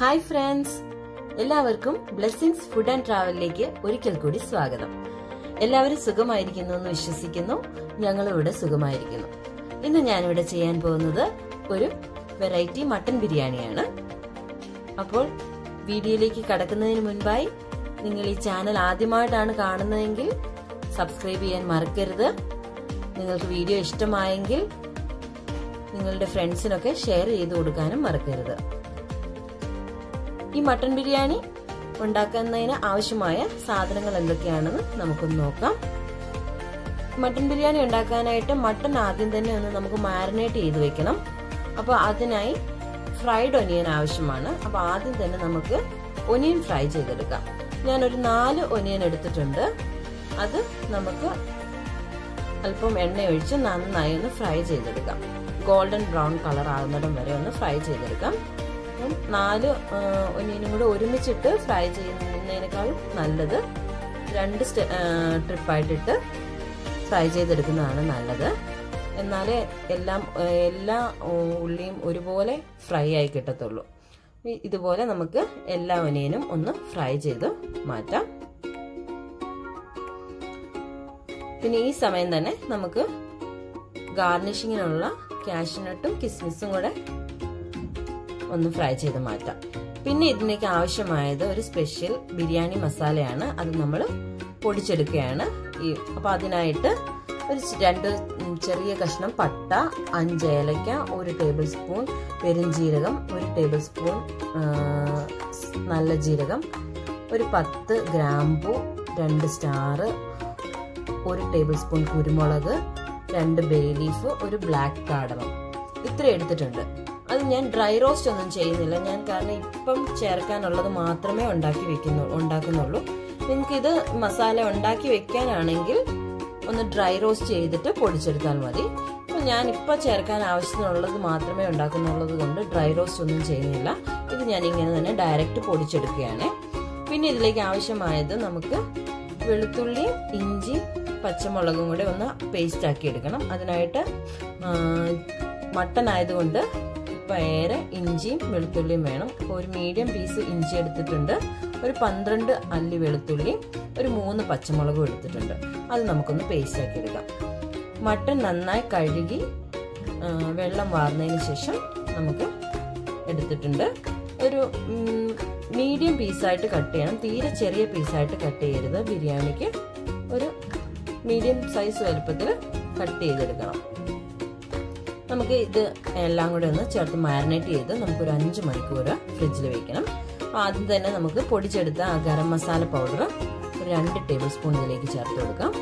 hi friends എല്ലാവർക്കും blessings food and ട്രാവലിലേക്ക് ഒരിക്കൽ കൂടി സ്വാഗതം എല്ലാവരും സുഖമായിരിക്കുന്നു എന്ന് വിശ്വസിക്കുന്നു ഞങ്ങളും ഇവിടെ സുഖമായിരിക്കുന്നു ഇന്ന് ഞാനിവിടെ ചെയ്യാൻ പോകുന്നത് ഒരു വെറൈറ്റി മട്ടൻ ബിരിയാണിയാണ് അപ്പോൾ വീഡിയോയിലേക്ക് കടക്കുന്നതിന് മുൻപായി നിങ്ങൾ ഈ ചാനൽ ആദ്യമായിട്ടാണ് കാണുന്നതെങ്കിൽ സബ്സ്ക്രൈബ് ചെയ്യാൻ മറക്കരുത് നിങ്ങൾക്ക് വീഡിയോ ഇഷ്ടമായെങ്കിൽ നിങ്ങളുടെ ഫ്രണ്ട്സിനൊക്കെ ഷെയർ ചെയ്ത് കൊടുക്കാനും മറക്കരുത് ഈ മട്ടൻ ബിരിയാണി ഉണ്ടാക്കുന്നതിന് ആവശ്യമായ സാധനങ്ങൾ എന്തൊക്കെയാണെന്ന് നമുക്കൊന്ന് നോക്കാം മട്ടൻ ബിരിയാണി ഉണ്ടാക്കാനായിട്ട് മട്ടൻ ആദ്യം തന്നെ ഒന്ന് നമുക്ക് മാരിനേറ്റ് ചെയ്ത് വെക്കണം അപ്പോൾ അതിനായി ഫ്രൈഡ് ഒനിയൻ ആവശ്യമാണ് അപ്പോൾ ആദ്യം തന്നെ നമുക്ക് ഒനിയൻ ഫ്രൈ ചെയ്തെടുക്കാം ഞാനൊരു നാല് ഒനിയൻ എടുത്തിട്ടുണ്ട് അത് നമുക്ക് അല്പം എണ്ണ ഒഴിച്ച് നന്നായി ഒന്ന് ഫ്രൈ ചെയ്തെടുക്കാം ഗോൾഡൻ ബ്രൗൺ കളർ ആകുന്നിടം വരെ ഒന്ന് ഫ്രൈ ചെയ്തെടുക്കാം അപ്പം നാല് ഒനിയനും കൂടെ ഒരുമിച്ചിട്ട് ഫ്രൈ ചെയ്യുന്നതിനേക്കാളും നല്ലത് രണ്ട് ട്രിപ്പായിട്ടിട്ട് ഫ്രൈ ചെയ്തെടുക്കുന്നതാണ് നല്ലത് എന്നാലേ എല്ലാം എല്ലാ ഉള്ളിയും ഒരുപോലെ ഫ്രൈ ആയി കിട്ടത്തുള്ളൂ ഇതുപോലെ നമുക്ക് എല്ലാ ഒനിയനും ഒന്ന് ഫ്രൈ ചെയ്ത് മാറ്റാം പിന്നെ ഈ സമയം തന്നെ നമുക്ക് ഗാർണിഷിങ്ങിനുള്ള കാഷ്നട്ടും കിസ്മിസും കൂടെ ഒന്ന് ഫ്രൈ ചെയ്ത് മാറ്റാം പിന്നെ ഇതിലേക്ക് ആവശ്യമായത് ഒരു സ്പെഷ്യൽ ബിരിയാണി മസാലയാണ് അത് നമ്മൾ പൊടിച്ചെടുക്കുകയാണ് ഈ അപ്പോൾ അതിനായിട്ട് ഒരു രണ്ട് ചെറിയ കഷ്ണം പട്ട അഞ്ച് ഏലക്ക ഒരു ടേബിൾ സ്പൂൺ പെരുംജീരകം ഒരു ടേബിൾ സ്പൂൺ നല്ല ജീരകം ഒരു പത്ത് ഗ്രാമ്പു രണ്ട് സ്റ്റാർ ഒരു ടേബിൾ സ്പൂൺ കുരുമുളക് രണ്ട് ബേ ലീഫ് ഒരു ബ്ലാക്ക് കാടമം ഇത്ര എടുത്തിട്ടുണ്ട് അത് ഞാൻ ഡ്രൈ റോസ്റ്റ് ഒന്നും ചെയ്യുന്നില്ല ഞാൻ കാരണം ഇപ്പം ചേർക്കാനുള്ളത് മാത്രമേ ഉണ്ടാക്കി വെക്കുന്നു ഉണ്ടാക്കുന്നുള്ളൂ നിങ്ങൾക്ക് ഇത് മസാല ഉണ്ടാക്കി വെക്കാനാണെങ്കിൽ ഒന്ന് ഡ്രൈ റോസ്റ്റ് ചെയ്തിട്ട് പൊടിച്ചെടുത്താൽ മതി അപ്പം ഞാൻ ഇപ്പോൾ ചേർക്കാൻ ആവശ്യത്തിനുള്ളത് മാത്രമേ ഉണ്ടാക്കുന്നുള്ളത് കൊണ്ട് ഡ്രൈ റോസ്റ്റ് ഒന്നും ചെയ്യുന്നില്ല ഇത് ഞാൻ ഇങ്ങനെ തന്നെ ഡയറക്റ്റ് പൊടിച്ചെടുക്കുകയാണ് പിന്നെ ഇതിലേക്ക് ആവശ്യമായത് നമുക്ക് വെളുത്തുള്ളിയും ഇഞ്ചിയും പച്ചമുളകും കൂടെ ഒന്ന് പേസ്റ്റ് ആക്കി എടുക്കണം അതിനായിട്ട് മട്ടൺ ആയതുകൊണ്ട് പയറ് ഇഞ്ചിയും വെളുത്തുള്ളിയും വേണം ഒരു മീഡിയം പീസ് ഇഞ്ചി എടുത്തിട്ടുണ്ട് ഒരു പന്ത്രണ്ട് അല്ലി വെളുത്തുള്ളി ഒരു മൂന്ന് പച്ചമുളകും എടുത്തിട്ടുണ്ട് അത് നമുക്കൊന്ന് പേസ്റ്റ് ആക്കി എടുക്കാം മട്ടൺ നന്നായി കഴുകി വെള്ളം വാർന്നതിന് ശേഷം നമുക്ക് എടുത്തിട്ടുണ്ട് ഒരു മീഡിയം പീസായിട്ട് കട്ട് ചെയ്യണം തീരെ ചെറിയ പീസായിട്ട് കട്ട് ചെയ്യരുത് ബിരിയാണിക്ക് ഒരു മീഡിയം സൈസ് വലുപ്പത്തിൽ കട്ട് ചെയ്തെടുക്കണം നമുക്ക് ഇത് എല്ലാം കൂടെ ഒന്ന് ചേർത്ത് മാരിനേറ്റ് ചെയ്ത് നമുക്കൊരു അഞ്ച് മണിക്കൂർ ഫ്രിഡ്ജിൽ വെക്കണം ആദ്യം തന്നെ നമുക്ക് പൊടിച്ചെടുത്ത ആ ഗരം മസാല പൗഡർ ഒരു രണ്ട് ടേബിൾ സ്പൂൺ ഇതിലേക്ക് ചേർത്ത് കൊടുക്കാം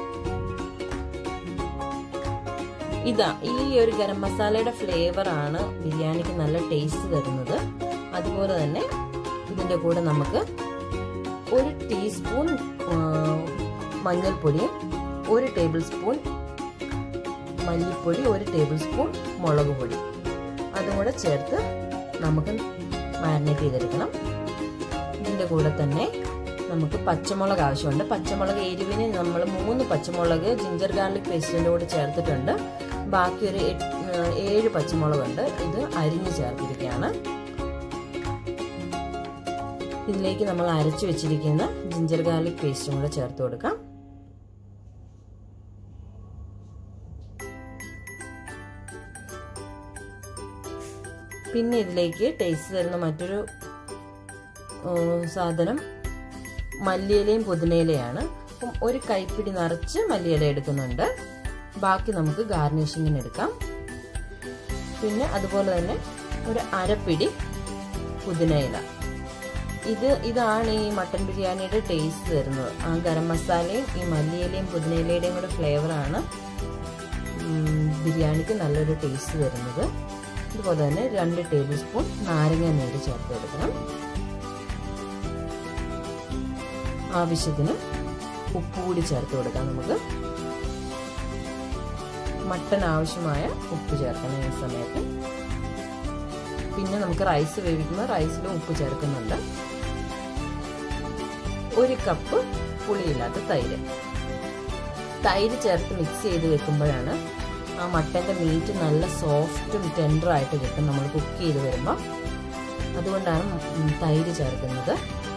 ഇതാ ഈ ഒരു ഗരം മസാലയുടെ ഫ്ലേവർ ആണ് ബിരിയാണിക്ക് നല്ല ടേസ്റ്റ് തരുന്നത് അതുപോലെ തന്നെ ഇതിൻ്റെ കൂടെ നമുക്ക് ഒരു ടീസ്പൂൺ മഞ്ഞൾപ്പൊടിയും ഒരു ടേബിൾ സ്പൂൺ മല്ലിപ്പൊടി ഒരു ടേബിൾ സ്പൂൺ മുളക് പൊടി അതും കൂടെ ചേർത്ത് നമുക്ക് മാരിനേറ്റ് ചെയ്തെടുക്കണം ഇതിൻ്റെ കൂടെ തന്നെ നമുക്ക് പച്ചമുളക് ആവശ്യമുണ്ട് പച്ചമുളക് എരിവിന് നമ്മൾ മൂന്ന് പച്ചമുളക് ജിഞ്ചർ ഗാർലിക് പേസ്റ്റിൻ്റെ കൂടെ ചേർത്തിട്ടുണ്ട് ബാക്കി ഒരു ഏഴ് പച്ചമുളകുണ്ട് ഇത് അരിഞ്ഞ് ചേർത്തിരിക്കുകയാണ് ഇതിലേക്ക് നമ്മൾ അരച്ചു വെച്ചിരിക്കുന്ന ജിഞ്ചർ ഗാർലിക് പേസ്റ്റും കൂടെ ചേർത്ത് കൊടുക്കാം പിന്നെ ഇതിലേക്ക് ടേസ്റ്റ് തരുന്ന മറ്റൊരു സാധനം മല്ലിയിലയും പുതിനയിലയാണ് അപ്പം ഒരു കൈപ്പിടി നിറച്ച് മല്ലിയില എടുക്കുന്നുണ്ട് ബാക്കി നമുക്ക് ഗാർണിഷിങ്ങിന് എടുക്കാം പിന്നെ അതുപോലെ തന്നെ ഒരു അരപ്പിടി പുതിനയില ഇത് ഇതാണ് ഈ മട്ടൻ ബിരിയാണിയുടെ ടേസ്റ്റ് തരുന്നത് ആ ഗരം മസാലയും ഈ മല്ലിയിലയും പുതിനയിലയുടെയും കൂടെ ഫ്ലേവറാണ് ബിരിയാണിക്ക് നല്ലൊരു ടേസ്റ്റ് തരുന്നത് അതുപോലെ തന്നെ രണ്ട് ടേബിൾ സ്പൂൺ നാരങ്ങ നീര് ചേർത്ത് കൊടുക്കണം ആവശ്യത്തിന് ഉപ്പ് കൂടി ചേർത്ത് കൊടുക്കാം നമുക്ക് മട്ടൺ ആവശ്യമായ ഉപ്പ് ചേർക്കണം ഈ സമയത്ത് പിന്നെ നമുക്ക് റൈസ് വേവിക്കുമ്പോൾ റൈസിലും ഉപ്പ് ചേർക്കുന്നുണ്ട് ഒരു കപ്പ് പുളിയില്ലാത്ത തൈര് തൈര് ചേർത്ത് മിക്സ് ചെയ്ത് വെക്കുമ്പോഴാണ് ആ മട്ടൻ്റെ മീറ്റ് നല്ല സോഫ്റ്റും ടെൻഡറായിട്ട് കിട്ടും നമ്മൾ കുക്ക് ചെയ്ത് വരുമ്പോൾ അതുകൊണ്ടാണ് തൈര് ചേർക്കുന്നത്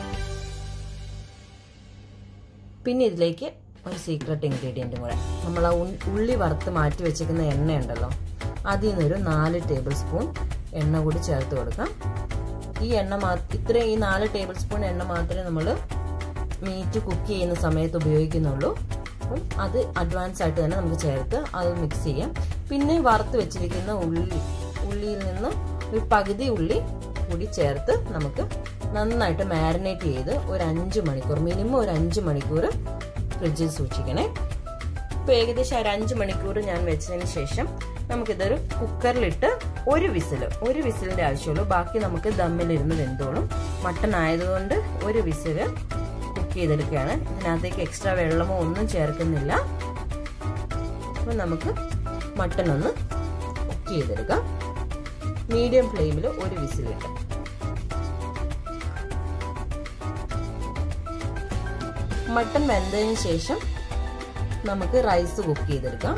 പിന്നെ ഇതിലേക്ക് ഒരു സീക്രട്ട് ഇൻഗ്രീഡിയൻറ്റും കൂടെ നമ്മൾ ആ ഉള്ളി വറുത്ത് മാറ്റി വെച്ചിരിക്കുന്ന എണ്ണയുണ്ടല്ലോ അതിൽ നിന്നൊരു നാല് ടേബിൾ സ്പൂൺ എണ്ണ കൂടി ചേർത്ത് കൊടുക്കാം ഈ എണ്ണ മാ ഇത്രയും ഈ നാല് ടേബിൾ സ്പൂൺ എണ്ണ മാത്രമേ നമ്മൾ മീറ്റ് കുക്ക് ചെയ്യുന്ന സമയത്ത് ഉപയോഗിക്കുന്നുള്ളൂ അപ്പം അത് അഡ്വാൻസ് ആയിട്ട് തന്നെ നമുക്ക് ചേർത്ത് അത് മിക്സ് ചെയ്യാം പിന്നെ വറുത്ത് വെച്ചിരിക്കുന്ന ഉള്ളി ഉള്ളിയിൽ നിന്ന് ഒരു പകുതി ഉള്ളി കൂടി ചേർത്ത് നമുക്ക് നന്നായിട്ട് മാരിനേറ്റ് ചെയ്ത് ഒരു അഞ്ച് മണിക്കൂർ മിനിമം ഒരു അഞ്ച് മണിക്കൂർ ഫ്രിഡ്ജിൽ സൂക്ഷിക്കണേ ഇപ്പോൾ ഏകദേശം ഒരു അഞ്ച് മണിക്കൂർ ഞാൻ വെച്ചതിന് ശേഷം നമുക്കിതൊരു കുക്കറിലിട്ട് ഒരു വിസിൽ ഒരു വിസിലിന്റെ ആവശ്യമുള്ളൂ ബാക്കി നമുക്ക് ദമ്മിലിരുന്ന് വെന്തോളും മട്ടൺ ആയതുകൊണ്ട് ഒരു വിസിൽ കുക്ക് ചെയ്തെടുക്കുകയാണ് ഇതിനകത്തേക്ക് എക്സ്ട്രാ വെള്ളമോ ഒന്നും ചേർക്കുന്നില്ല അപ്പം നമുക്ക് മട്ടൺ ഒന്ന് കുക്ക് ചെയ്തെടുക്കാം മീഡിയം ഫ്ലെയിമിൽ ഒരു വിസിലിട്ട് മട്ടൺ വെന്തതിന് ശേഷം നമുക്ക് റൈസ് കുക്ക് ചെയ്തെടുക്കാം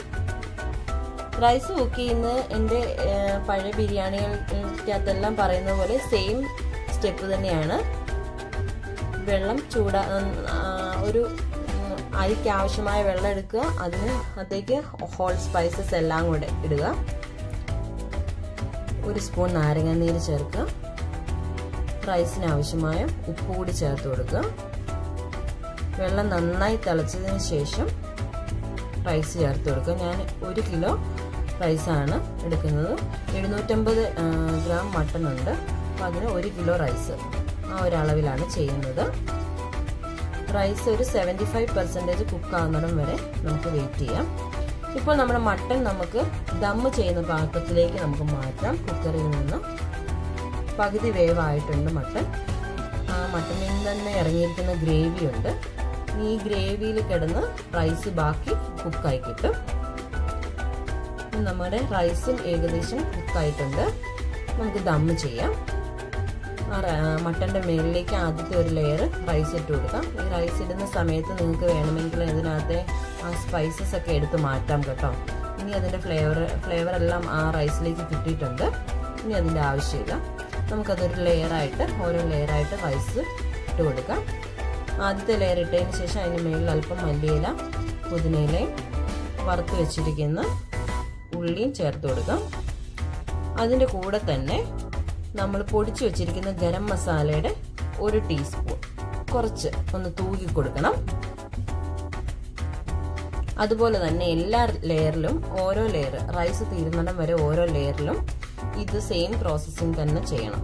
റൈസ് കുക്ക് ചെയ്യുന്നത് എൻ്റെ പഴയ ബിരിയാണികൾക്കകത്തെല്ലാം പറയുന്ന പോലെ സെയിം സ്റ്റെപ്പ് തന്നെയാണ് വെള്ളം ചൂടാ ഒരു അരിക്ക് ആവശ്യമായ വെള്ളം എടുക്കുക അതിന് അകത്തേക്ക് ഹോൾ സ്പൈസസ് എല്ലാം കൂടെ ഇടുക ഒരു സ്പൂൺ നാരങ്ങ നീര് ചേർക്കുക റൈസിന് ആവശ്യമായ ഉപ്പ് കൂടി ചേർത്ത് കൊടുക്കുക വെള്ളം നന്നായി തിളച്ചതിന് ശേഷം റൈസ് ചേർത്ത് കൊടുക്കുക ഞാൻ ഒരു കിലോ റൈസാണ് എടുക്കുന്നത് എഴുന്നൂറ്റമ്പത് ഗ്രാം മട്ടൺ ഉണ്ട് അപ്പം അതിന് ഒരു കിലോ റൈസ് ആ ഒരളവിലാണ് ചെയ്യുന്നത് റൈസ് ഒരു സെവൻറ്റി ഫൈവ് പെർസെൻറ്റേജ് കുക്കാകുന്നിടം വരെ നമുക്ക് വെയിറ്റ് ചെയ്യാം ഇപ്പോൾ നമ്മുടെ മട്ടൺ നമുക്ക് ദമ്മ് ചെയ്യുന്ന പാത്രത്തിലേക്ക് നമുക്ക് മാറ്റാം കുക്കറിൽ നിന്ന് പകുതി വേവായിട്ടുണ്ട് മട്ടൺ ആ മട്ടണിൽ തന്നെ ഇറങ്ങിയിരിക്കുന്ന ഗ്രേവി ഉണ്ട് ഈ ഗ്രേവിയിൽ കിടന്ന് റൈസ് ബാക്കി കുക്കായി കിട്ടും നമ്മുടെ റൈസും ഏകദേശം കുക്കായിട്ടുണ്ട് നമുക്ക് ദമ്മ് ചെയ്യാം മട്ടൻ്റെ മേളിലേക്ക് ആദ്യത്തെ ഒരു ലെയർ റൈസ് ഇട്ട് കൊടുക്കാം ഈ റൈസ് ഇടുന്ന സമയത്ത് നിങ്ങൾക്ക് വേണമെങ്കിൽ ഇതിനകത്തെ ആ സ്പൈസസ് ഒക്കെ എടുത്ത് മാറ്റാം കേട്ടോ ഇനി അതിൻ്റെ ഫ്ലേവർ ഫ്ലേവർ എല്ലാം ആ റൈസിലേക്ക് കിട്ടിയിട്ടുണ്ട് ഇനി അതിൻ്റെ ആവശ്യമില്ല നമുക്കതൊരു ലെയറായിട്ട് ഓരോ ലെയറായിട്ട് റൈസ് ഇട്ട് കൊടുക്കാം ആദ്യത്തെ ലെയർ ഇട്ടതിന് ശേഷം അതിന് മേളിൽ അല്പം മല്ലിയില പുതിനയിലയും വറുത്ത് വെച്ചിരിക്കുന്ന ഉള്ളിയും ചേർത്ത് കൊടുക്കാം അതിൻ്റെ കൂടെ തന്നെ നമ്മൾ പൊടിച്ചു വെച്ചിരിക്കുന്ന ഗരം മസാലയുടെ ഒരു ടീസ്പൂൺ കുറച്ച് ഒന്ന് തൂക്കി കൊടുക്കണം അതുപോലെ തന്നെ എല്ലാ ലെയറിലും ഓരോ ലെയർ റൈസ് തീരുന്നിടം വരെ ഓരോ ലെയറിലും ഇത് സെയിം പ്രോസസ്സിങ് തന്നെ ചെയ്യണം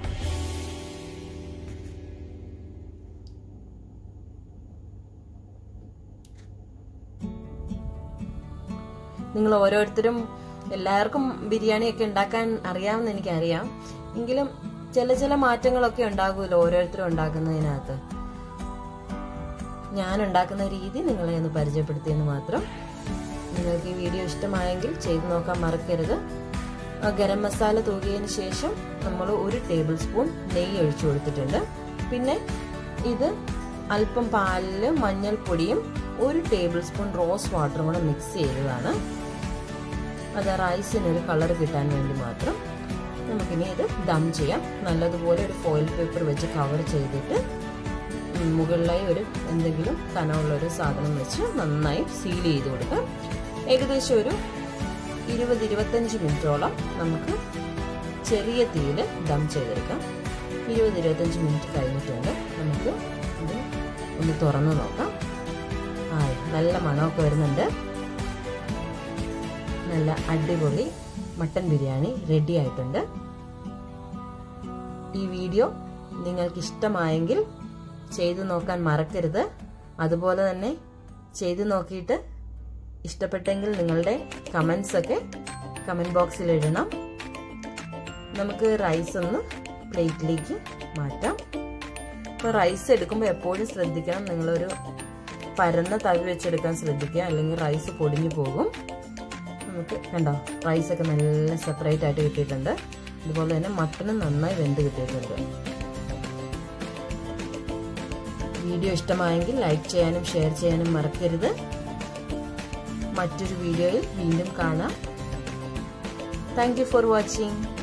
നിങ്ങൾ ഓരോരുത്തരും എല്ലാവർക്കും ബിരിയാണിയൊക്കെ ഉണ്ടാക്കാൻ അറിയാമെന്ന് എനിക്കറിയാം എങ്കിലും ചില ചില മാറ്റങ്ങളൊക്കെ ഉണ്ടാകുമല്ലോ ഓരോരുത്തരും ഉണ്ടാക്കുന്നതിനകത്ത് ഞാൻ ഉണ്ടാക്കുന്ന രീതി നിങ്ങളെ ഒന്ന് പരിചയപ്പെടുത്തിയെന്ന് മാത്രം നിങ്ങൾക്ക് ഈ വീഡിയോ ഇഷ്ടമായെങ്കിൽ ചെയ്തു നോക്കാൻ മറക്കരുത് ഗരം മസാല തൂകിയതിന് ശേഷം നമ്മൾ ഒരു ടേബിൾ സ്പൂൺ നെയ്യ് ഒഴിച്ചു കൊടുത്തിട്ടുണ്ട് പിന്നെ ഇത് അല്പം പാലിൽ മഞ്ഞൾപ്പൊടിയും ഒരു ടേബിൾ സ്പൂൺ റോസ് വാട്ടറും കൂടെ മിക്സ് ചെയ്തതാണ് അത് റൈസിനൊരു കളർ കിട്ടാൻ വേണ്ടി മാത്രം നമുക്കിനി ഇത് ദം ചെയ്യാം നല്ലതുപോലെ ഒരു ഫോയിൽ പേപ്പർ വെച്ച് കവർ ചെയ്തിട്ട് മുകളിലായി ഒരു എന്തെങ്കിലും കനമുള്ള ഒരു സാധനം വെച്ച് നന്നായി സീൽ ചെയ്ത് കൊടുക്കാം ഏകദേശം ഒരു ഇരുപത് ഇരുപത്തഞ്ച് മിനിറ്റോളം നമുക്ക് ചെറിയ തീയിൽ ദം ചെയ്തെടുക്കാം ഇരുപത് ഇരുപത്തഞ്ച് മിനിറ്റ് കഴിഞ്ഞിട്ടുണ്ട് നമുക്ക് ഇത് ഒന്ന് തുറന്നു നോക്കാം ആ നല്ല മണമൊക്കെ വരുന്നുണ്ട് നല്ല അടിപൊളി മട്ടൻ ബിരിയാണി റെഡി ആയിട്ടുണ്ട് ഈ വീഡിയോ നിങ്ങൾക്ക് ഇഷ്ടമായെങ്കിൽ ചെയ്തു നോക്കാൻ മറക്കരുത് അതുപോലെ തന്നെ ചെയ്തു നോക്കിയിട്ട് ഇഷ്ടപ്പെട്ടെങ്കിൽ നിങ്ങളുടെ കമൻസ് ഒക്കെ കമൻറ്റ് ബോക്സിൽ ഇടണം നമുക്ക് റൈസ് ഒന്ന് പ്ലേറ്റിലേക്ക് മാറ്റാം അപ്പോൾ റൈസ് എടുക്കുമ്പോൾ എപ്പോഴും ശ്രദ്ധിക്കണം നിങ്ങളൊരു പരന്ന തവി വെച്ചെടുക്കാൻ ശ്രദ്ധിക്കുക അല്ലെങ്കിൽ റൈസ് പൊടിഞ്ഞു പോകും നമുക്ക് കണ്ടോ റൈസൊക്കെ നല്ല സെപ്പറേറ്റ് ആയിട്ട് കിട്ടിയിട്ടുണ്ട് അതുപോലെ തന്നെ മട്ടനും നന്നായി വെന്ത് കിട്ടിയിട്ടുണ്ട് വീഡിയോ ഇഷ്ടമായെങ്കിൽ ലൈക്ക് ചെയ്യാനും ഷെയർ ചെയ്യാനും മറക്കരുത് മറ്റൊരു വീഡിയോയിൽ വീണ്ടും കാണാം താങ്ക് യു ഫോർ വാച്ചിങ്